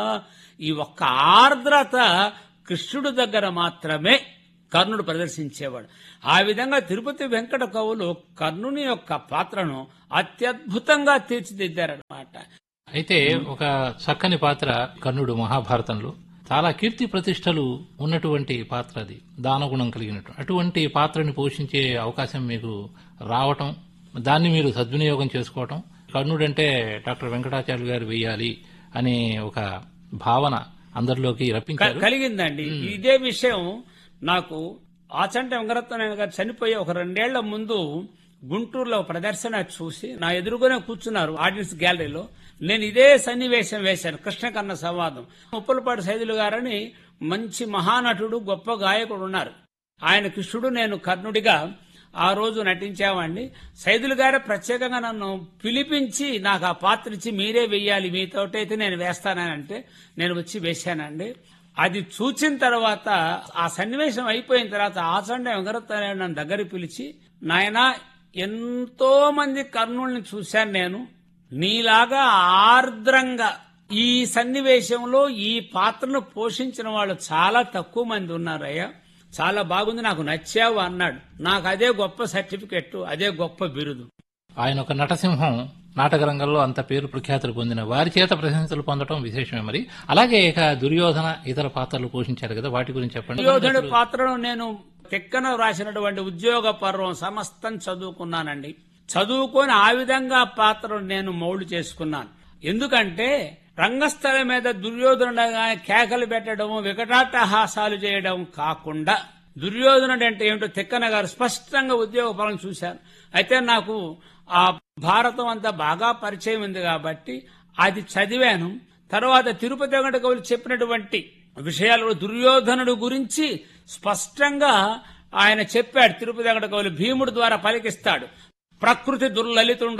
ఈ ఒక్క ఆర్ద్రత కృష్ణుడి దగ్గర మాత్రమే కర్ణుడు ప్రదర్శించేవాడు ఆ విధంగా తిరుపతి వెంకట కవులు కర్ణుని యొక్క పాత్రను అత్యద్భుతంగా తీర్చిదిద్దారనమాట అయితే ఒక చక్కని పాత్ర కర్ణుడు మహాభారతంలో చాలా కీర్తి ప్రతిష్టలు ఉన్నటువంటి పాత్ర అది దానగుణం కలిగినట్టు అటువంటి పాత్రని పోషించే అవకాశం మీకు రావటం దాన్ని మీరు సద్వినియోగం చేసుకోవటం కర్ణుడు అంటే డాక్టర్ వెంకటాచార్య గారు వేయాలి అనే ఒక భావన అందరిలోకి రప్పించారు క- కలిగిందండి ఇదే విషయం నాకు ఆచంట వెంకరత్నారాయణ గారు చనిపోయి ఒక రెండేళ్ల ముందు గుంటూరులో ప్రదర్శన చూసి నా ఎదురుగానే కూర్చున్నారు ఆడియన్స్ గ్యాలరీలో నేను ఇదే సన్నివేశం వేశాను కృష్ణకన్న సంవాదం ఉప్పలపాటి సైదులు గారని మంచి మహానటుడు గొప్ప గాయకుడు ఉన్నారు ఆయన కృష్ణుడు నేను కర్ణుడిగా ఆ రోజు నటించామండి సైదులు గారే ప్రత్యేకంగా నన్ను పిలిపించి నాకు ఆ పాత్ర ఇచ్చి మీరే వెయ్యాలి మీతోటైతే నేను వేస్తానని అంటే నేను వచ్చి వేశానండి అది చూచిన తర్వాత ఆ సన్నివేశం అయిపోయిన తర్వాత ఆచండ వెంకరత్న నన్ను దగ్గర పిలిచి నాయనా ఎంతో మంది కర్ణుల్ని చూశాను నేను నీలాగా ఆర్ద్రంగా ఈ సన్నివేశంలో ఈ పాత్రను పోషించిన వాళ్ళు చాలా తక్కువ మంది ఉన్నారయ్యా చాలా బాగుంది నాకు నచ్చావు అన్నాడు నాకు అదే గొప్ప సర్టిఫికెట్ అదే గొప్ప బిరుదు ఆయన ఒక నటసింహం నాటక రంగంలో అంత పేరు ప్రఖ్యాతులు పొందిన వారి చేత ప్రశంసలు పొందడం విశేషమే మరి అలాగే ఇక దుర్యోధన ఇతర పాత్రలు పోషించారు కదా వాటి గురించి చెప్పండి దుర్యోధనుడి పాత్రను నేను తెక్కన రాసినటువంటి ఉద్యోగ పర్వం సమస్తం చదువుకున్నానండి చదువుకొని ఆ విధంగా పాత్రను నేను మౌళ్ళు చేసుకున్నాను ఎందుకంటే రంగస్థలం మీద దుర్యోధనుడుగా కేకలు పెట్టడం వికటాట్టహాసాలు చేయడం కాకుండా దుర్యోధనుడు అంటే ఏమిటో తిక్కన గారు స్పష్టంగా ఉద్యోగ పరం చూశాను అయితే నాకు ఆ భారతం అంతా బాగా పరిచయం ఉంది కాబట్టి అది చదివాను తర్వాత తిరుపతి వెంకట కవులు చెప్పినటువంటి విషయాలు దుర్యోధనుడు గురించి స్పష్టంగా ఆయన చెప్పాడు తిరుపతి వెంకట కవులు భీముడు ద్వారా పలికిస్తాడు ప్రకృతి దుర్లలితుండు